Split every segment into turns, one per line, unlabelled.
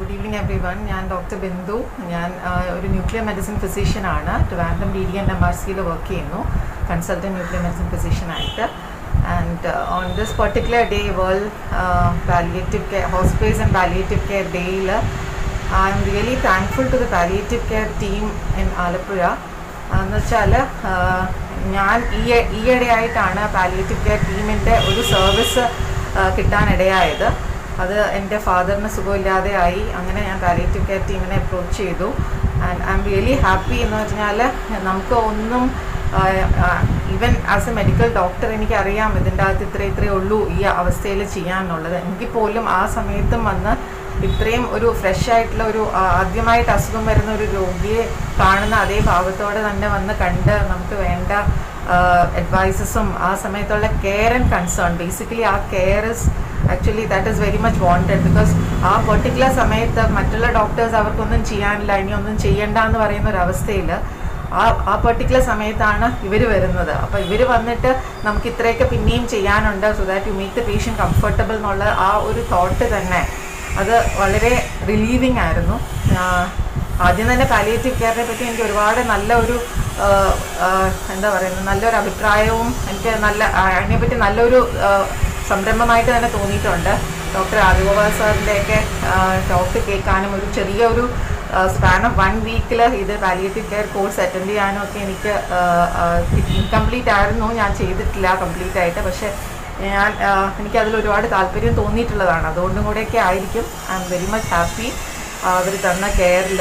good evening everyone ഞാൻ doctor Bindu ഞാൻ ആ, ഒരു ന്യൂക്ലിയർ മെഡിസിൻ ഫിസിഷ്യനാണ് Trivandrum D D N M R സിയിൽ വർക്ക് ചെയ്യുന്നു കൺസൾട്ടൻറ്റ് ന്യൂക്ലിയർ മെഡിസിൻ ഫിസിഷ്യനായിട്ട് and on this particular day world palliative care hospitals and palliative care ഡേയിൽ I am really thankful to the palliative care team in Alappuzha എന്ന് വെച്ചാൽ ഞാൻ ഈ ഈയിടെയായിട്ടാണ് palliative care ടീമിൻ്റെ ഒരു സർവീസ് കിട്ടാനിടയായത് അത് എൻ്റെ ഫാദറിന് സുഖമില്ലാതെ ആയി അങ്ങനെ ഞാൻ പാലിയേറ്റീവ് കെയർ ടീമിനെ അപ്രോച്ച് ചെയ്തു and I am really happy എന്ന് വെച്ചാൽ നമുക്ക് ഒന്നും even as a medical doctor എനിക്കറിയാം ഇതിൻ്റെ അകത്ത് ഇത്ര ഇത്രയേ ഉള്ളൂ ഈ അവസ്ഥയിൽ ചെയ്യാനുള്ളത് എങ്കിൽ പോലും ആ സമയത്തും വന്ന് ഇത്രയും ഒരു ഫ്രഷ് ആയിട്ടുള്ള ഒരു ആ, ആദ്യമായിട്ട് അസുഖം വരുന്ന ഒരു രോഗിയെ കാണുന്ന അതേ ഭാവത്തോടെ തന്നെ വന്ന് കണ്ട് നമുക്ക് വേണ്ട അഡ്വൈസസും ആ സമയത്തുള്ള കെയർ ആൻഡ് കൺസേൺ ബേസിക്കലി ആ care is actually that is very much wanted because ആ പെർട്ടിക്കുലർ സമയത്ത് മറ്റുള്ള ഡോക്ടേഴ്സ് അവർക്കൊന്നും ചെയ്യാനില്ല ഇനി ഒന്നും ചെയ്യണ്ട എന്ന് പറയുന്ന ഒരു അവസ്ഥയിൽ ആ ആ പെർട്ടിക്കുലർ സമയത്താണ് ഇവർ വരുന്നത് അപ്പോൾ ഇവർ വന്നിട്ട് നമുക്ക് ഇത്രയൊക്കെ പിന്നെയും ചെയ്യാനുണ്ട് so that you make the patient comfortable എന്നുള്ള ആ ഒരു തോട്ട് തന്നെ അത് വളരെ റിലീവിങ് ആയിരുന്നു ആഹ് ആദ്യം തന്നെ പാലിയേറ്റീവ് കെയറിനെ പറ്റി എനിക്ക് ഒരുപാട് നല്ല ഒരു ആഹ് ആഹ് എന്താ പറയുന്നത് നല്ലൊരു അഭിപ്രായവും എനിക്ക് നല്ല ആ- അതിനെപ്പറ്റി നല്ലൊരു ആഹ് സംരംഭമായിട്ട് തന്നെ തോന്നിയിട്ടുണ്ട് ഡോക്ടർ രാജഗോപാൽ സാറിൻ്റെയൊക്കെ ടോക്ക് കേൾക്കാനും ഒരു ചെറിയ ഒരു സ്പാൻ ഓഫ് വൺ വീക്കിൽ ഇത് പാലിയേറ്റീവ് കെയർ കോഴ്സ് അറ്റൻഡ് ചെയ്യാനും ഒക്കെ എനിക്ക് ഇൻകംപ്ലീറ്റ് ആയിരുന്നു ഞാൻ ചെയ്തിട്ടില്ല കംപ്ലീറ്റ് ആയിട്ട് പക്ഷേ ഞാൻ ആഹ് എനിക്കതിൽ ഒരുപാട് താല്പര്യം തോന്നിയിട്ടുള്ളതാണ് അതുകൊണ്ടും കൂടെയൊക്കെ ആയിരിക്കും I am very much happy അവർ തന്ന കെയറിൽ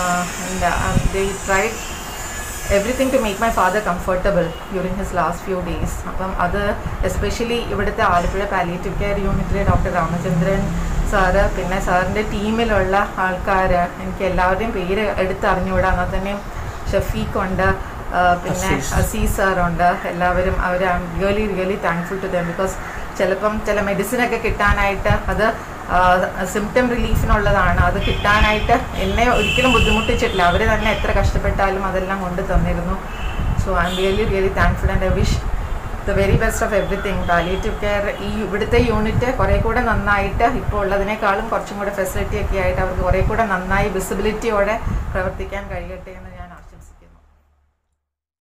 try everything to make my father comfortable during his last few days അപ്പം അത് എസ്പെഷ്യലി ഇവിടുത്തെ ആലപ്പുഴ പാലിയേറ്റീവ് കെയർ യൂണിറ്റിലെ ഡോക്ടർ രാമചന്ദ്രൻ സാറ് പിന്നെ സാറിൻ്റെ ടീമിലുള്ള ആൾക്കാർ എനിക്ക് എല്ലാവരുടെയും പേര് എടുത്തറിഞ്ഞുകൂടാ എന്നാൽ തന്നെയും ഷഫീഖ് ഉണ്ട് ആ, പിന്നെ അസീസ് സാറുണ്ട് എല്ലാവരും അവർ I am really really thankful to them because ചിലപ്പം ചില മെഡിസിനൊക്കെ കിട്ടാനായിട്ട് അത് സിംറ്റം റിലീഫിനുള്ളതാണ് അത് കിട്ടാനായിട്ട് എന്നെ ഒരിക്കലും ബുദ്ധിമുട്ടിച്ചിട്ടില്ല അവർ തന്നെ എത്ര കഷ്ടപ്പെട്ടാലും അതെല്ലാം കൊണ്ട് തന്നിരുന്നു so I am really really thankful and I wish the very best of everything palliative care ഈ ഇവിടുത്തെ യൂണിറ്റ് കുറേ കൂടെ നന്നായിട്ട് ഇപ്പോൾ ഉള്ളതിനേക്കാളും കുറച്ചും കൂടെ ഫെസിലിറ്റി ഒക്കെ ആയിട്ട് അവർക്ക് കുറേ കൂടെ നന്നായി വിസിബിലിറ്റിയോടെ പ്രവർത്തിക്കാൻ കഴിയട്ടെ എന്ന്